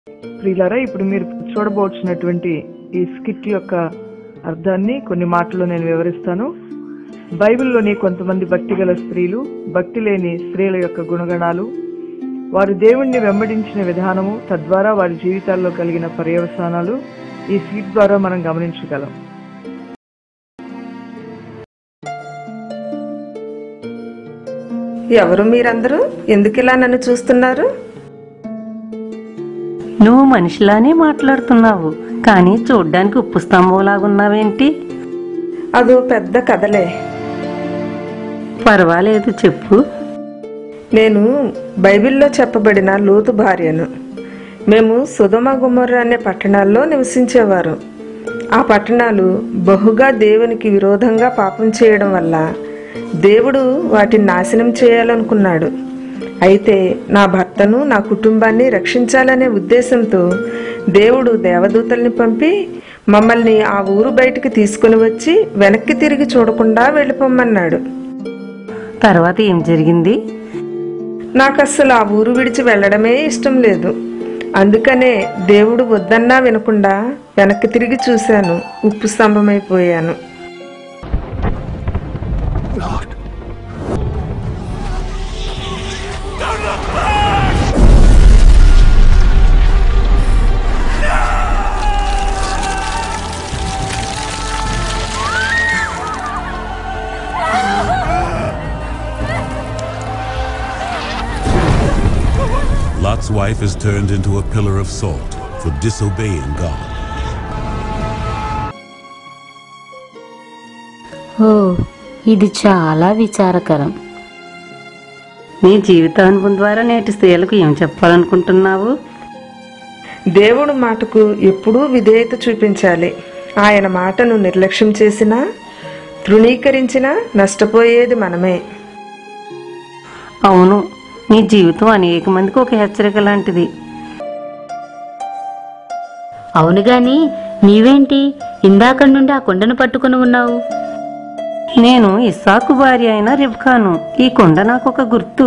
ప్రియులారా ఇప్పుడు మీరు చూడబోచున్నటువంటి ఈ స్కిట్ యొక్క అర్థాన్ని కొన్ని మాటల్లో నేను వివరిస్తాను బైబిల్లోని కొంతమంది భక్తి గల స్త్రీలు భక్తి లేని స్త్రీల యొక్క గుణగణాలు వారు దేవుణ్ణి వెంబడించిన విధానము తద్వారా వారి జీవితాల్లో కలిగిన పర్యవసానాలు ఈ స్కిట్ ద్వారా మనం గమనించగలం ఎవరు మీరందరూ ఎందుకిలా నన్ను చూస్తున్నారు నువ్వు మనిషిలానే మాట్లాడుతున్నావు కానీ చూడ్డానికి ఉప్పు స్తంభంలాగున్నావేంటి అదో పెద్ద కథలే పర్వాలేదు చెప్పు నేను బైబిల్లో చెప్పబడిన లోతు భార్యను మేము సుధమ గుమ్మర్ర అనే పట్టణాల్లో నివసించేవారు ఆ పట్టణాలు బహుగా దేవునికి విరోధంగా పాపం చేయడం వల్ల దేవుడు వాటిని నాశనం చేయాలనుకున్నాడు అయితే నా భర్తను నా కుటుంబాన్ని రక్షించాలనే ఉద్దేశంతో దేవుడు దేవదూతల్ని పంపి మమ్మల్ని ఆ ఊరు బయటికి తీసుకుని వచ్చి వెనక్కి తిరిగి చూడకుండా వెళ్ళిపోమన్నాడు తర్వాత ఏం జరిగింది నాకు అస్సలు ఆ ఊరు విడిచి వెళ్ళడమే ఇష్టం లేదు అందుకనే దేవుడు వద్దన్నా వినకుండా వెనక్కి తిరిగి చూశాను ఉప్పు స్తంభమైపోయాను Lot's wife is turned into a pillar of salt for disobeying God. ఓ ఇది చాలా విచారకరం నీ జీవితానుభవం ద్వారా నేటి స్త్రీలకు ఏం చెప్పాలనుకుంటున్నావు దేవుడు మాటకు ఎప్పుడూ విధేయత చూపించాలి ఆయన మాటను నిర్లక్ష్యం చేసినా తృణీకరించినా నష్టపోయేది మనమే అవును నీ జీవితం అనేక మందికి ఒక హెచ్చరిక లాంటిది అవును గాని నీవేంటి ఇందాక నుండి ఆ కొండను పట్టుకుని ఉన్నావు నేను ఇస్సాకు భార్య అయిన రిబ్కాను ఈ కొండ నాకు ఒక గుర్తు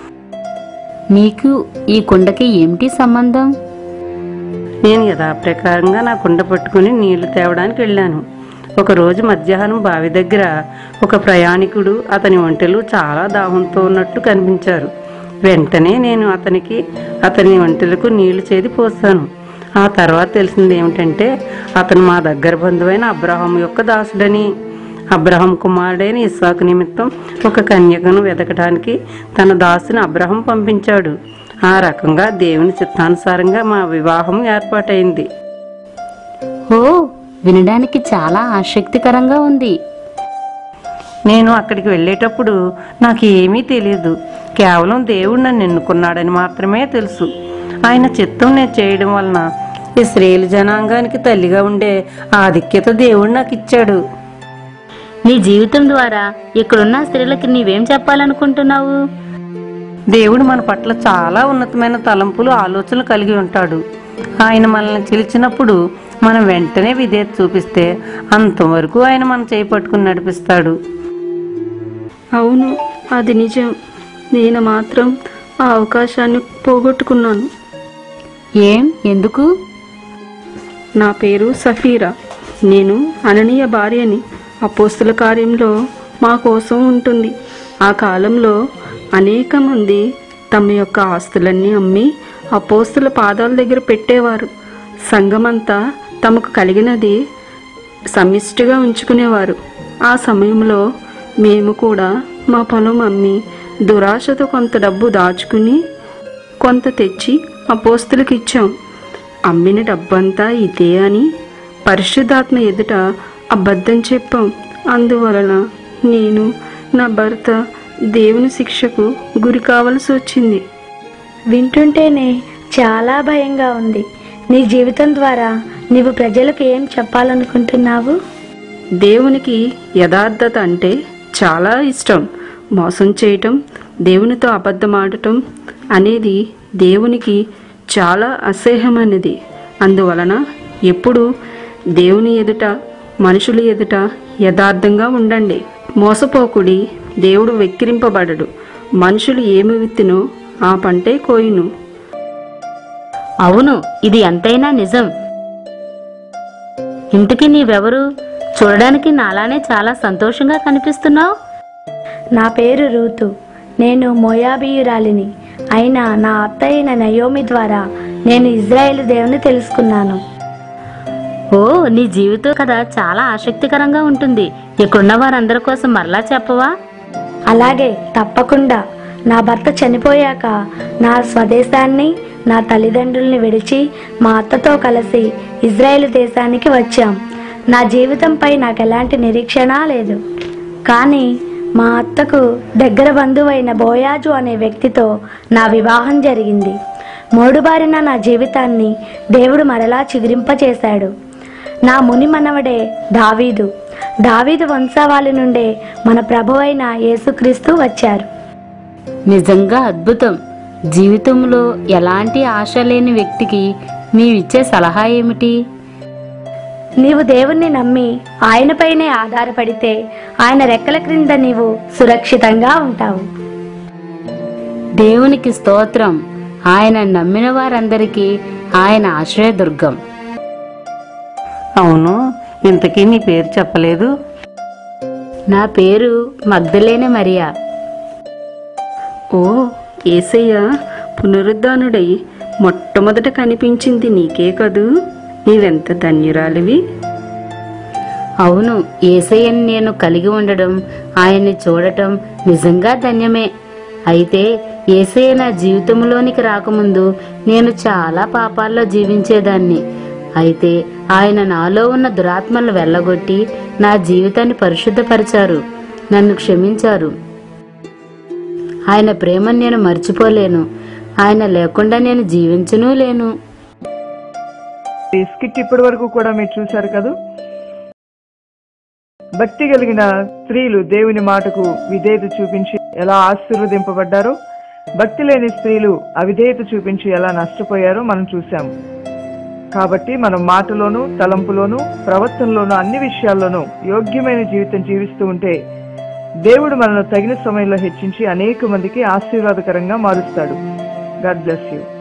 నీకు ఈ కొండకి ఏమిటి సంబంధం నేను యథాప్రకారంగా నా కుండ పట్టుకుని నీళ్లు తేవడానికి వెళ్ళాను ఒకరోజు మధ్యాహ్నం బావి దగ్గర ఒక ప్రయాణికుడు అతని ఒంటెలు చాలా దాహంతో ఉన్నట్లు కనిపించారు వెంటనే నేను అతనికి అతని ఒంటెలకు నీళ్లు చేది పోసాను ఆ తర్వాత తెలిసింది ఏమిటంటే అతను మా దగ్గర బంధువైన అబ్రహాం యొక్క దాసుడని అబ్రహం కుమారుడైన ఇస్సాకు నిమిత్తం ఒక కన్యకను వెతకడానికి తన దాసుని అబ్రహం పంపించాడు ఆ రకంగా దేవుని చిత్తానుసారంగా మా వివాహం ఏర్పాటైంది ఓ వినడానికి చాలా ఆసక్తికరంగా ఉంది నేను అక్కడికి వెళ్ళేటప్పుడు నాకు ఏమీ తెలియదు కేవలం దేవుడు నన్ను ఎన్నుకున్నాడని మాత్రమే తెలుసు ఆయన చిత్తం నేను చేయడం వలన ఇస్రాయేల్ జనాంగానికి తల్లిగా ఉండే ఆధిక్యత దేవుడు నాకు ఇచ్చాడు నీ జీవితం ద్వారా ఇక్కడున్న స్త్రీలకి నీవేం చెప్పాలనుకుంటున్నావు దేవుడు మన పట్ల చాలా ఉన్నతమైన తలంపులు ఆలోచనలు కలిగి ఉంటాడు ఆయన మనల్ని పిలిచినప్పుడు మనం వెంటనే విధేయత చూపిస్తే అంతవరకు ఆయన మన చేయి పట్టుకుని నడిపిస్తాడు అవును అది నిజం నేను మాత్రం ఆ అవకాశాన్ని పోగొట్టుకున్నాను ఏం ఎందుకు నా పేరు సఫీరా నేను అననీయ భార్యని అపోస్తుల కార్యంలో మా కోసం ఉంటుంది ఆ కాలంలో అనేక మంది తమ యొక్క ఆస్తులన్నీ అమ్మి అపోస్తుల పాదాల దగ్గర పెట్టేవారు సంఘమంతా తమకు కలిగినది సమిష్టిగా ఉంచుకునేవారు ఆ సమయంలో మేము కూడా మా పొలం అమ్మి దురాశతో కొంత డబ్బు దాచుకుని కొంత తెచ్చి అపోస్తులకు ఇచ్చాం అమ్మిన డబ్బంతా ఇదే అని పరిశుద్ధాత్మ ఎదుట అబద్ధం చెప్పాం అందువలన నేను నా భర్త దేవుని శిక్షకు గురి కావలసి వచ్చింది వింటుంటేనే చాలా భయంగా ఉంది నీ జీవితం ద్వారా నీవు ప్రజలకు ఏం చెప్పాలనుకుంటున్నావు దేవునికి యథార్థత అంటే చాలా ఇష్టం మోసం చేయటం దేవునితో అబద్ధమాడటం అనేది దేవునికి చాలా అసహ్యమైనది అందువలన ఎప్పుడు దేవుని ఎదుట మనుషుల ఎదుట యథార్థంగా ఉండండి మోసపోకుడి దేవుడు వెక్కిరింపబడడు మనుషులు ఏమి విత్తునో ఆ పంటే కోయును అవును ఇది ఎంతైనా నిజం ఇంతకీ నీవెవరు చూడడానికి నాలానే చాలా సంతోషంగా కనిపిస్తున్నావు నా పేరు రూతు నేను మోయాబీయురాలిని అయినా నా అత్త అయిన నయోమి ద్వారా నేను ఇజ్రాయేల్ దేవుని తెలుసుకున్నాను ఓ నీ జీవితం కథ చాలా ఆసక్తికరంగా ఉంటుంది ఇక్కడున్న వారందరి కోసం మరలా చెప్పవా అలాగే తప్పకుండా నా భర్త చనిపోయాక నా స్వదేశాన్ని నా తల్లిదండ్రుల్ని విడిచి మా అత్తతో కలిసి ఇజ్రాయెల్ దేశానికి వచ్చాం నా జీవితంపై నాకు ఎలాంటి నిరీక్షణ లేదు కానీ మా అత్తకు దగ్గర బంధువైన బోయాజు అనే వ్యక్తితో నా వివాహం జరిగింది మోడుబారిన నా జీవితాన్ని దేవుడు మరలా చిగురింపచేశాడు నా ముని మనవడే దావీదు దావీదు వంశావళి నుండే మన ప్రభువైన యేసుక్రీస్తు వచ్చారు నిజంగా అద్భుతం జీవితంలో ఎలాంటి ఆశ లేని వ్యక్తికి నీవిచ్చే సలహా ఏమిటి నీవు దేవుణ్ణి నమ్మి ఆయనపైనే ఆధారపడితే ఆయన రెక్కల క్రింద నీవు సురక్షితంగా ఉంటావు దేవునికి స్తోత్రం ఆయన నమ్మిన వారందరికీ ఆయన ఆశ్రయదుర్గం అవును ఇంతకీ నీ పేరు చెప్పలేదు నా పేరు మగ్ధలేని మరియా ఓ ఏసయ్య పునరుద్ధానుడై మొట్టమొదట కనిపించింది నీకే కదూ నీవెంత ధన్యురాలివి అవును ఏసయ్యని నేను కలిగి ఉండడం ఆయన్ని చూడటం నిజంగా ధన్యమే అయితే ఏసయ్య నా జీవితంలోనికి రాకముందు నేను చాలా పాపాల్లో జీవించేదాన్ని అయితే ఆయన నాలో ఉన్న దురాత్మలను వెళ్ళగొట్టి నా జీవితాన్ని పరిశుద్ధపరిచారు నన్ను క్షమించారు ఆయన ప్రేమను నేను మర్చిపోలేను ఆయన లేకుండా నేను జీవించనూ లేను ఈ స్కిట్ ఇప్పటి వరకు కూడా మీరు చూశారు కదా భక్తి కలిగిన స్త్రీలు దేవుని మాటకు విధేయత చూపించి ఎలా ఆశీర్వదింపబడ్డారో భక్తి లేని స్త్రీలు అవిధేయత చూపించి ఎలా నష్టపోయారో మనం చూసాము కాబట్టి మనం మాటలోను తలంపులోను ప్రవర్తనలోను అన్ని విషయాల్లోనూ యోగ్యమైన జీవితం జీవిస్తూ ఉంటే దేవుడు మనల్ని తగిన సమయంలో హెచ్చించి అనేక మందికి ఆశీర్వాదకరంగా మారుస్తాడు గాడ్ బ్లెస్ యూ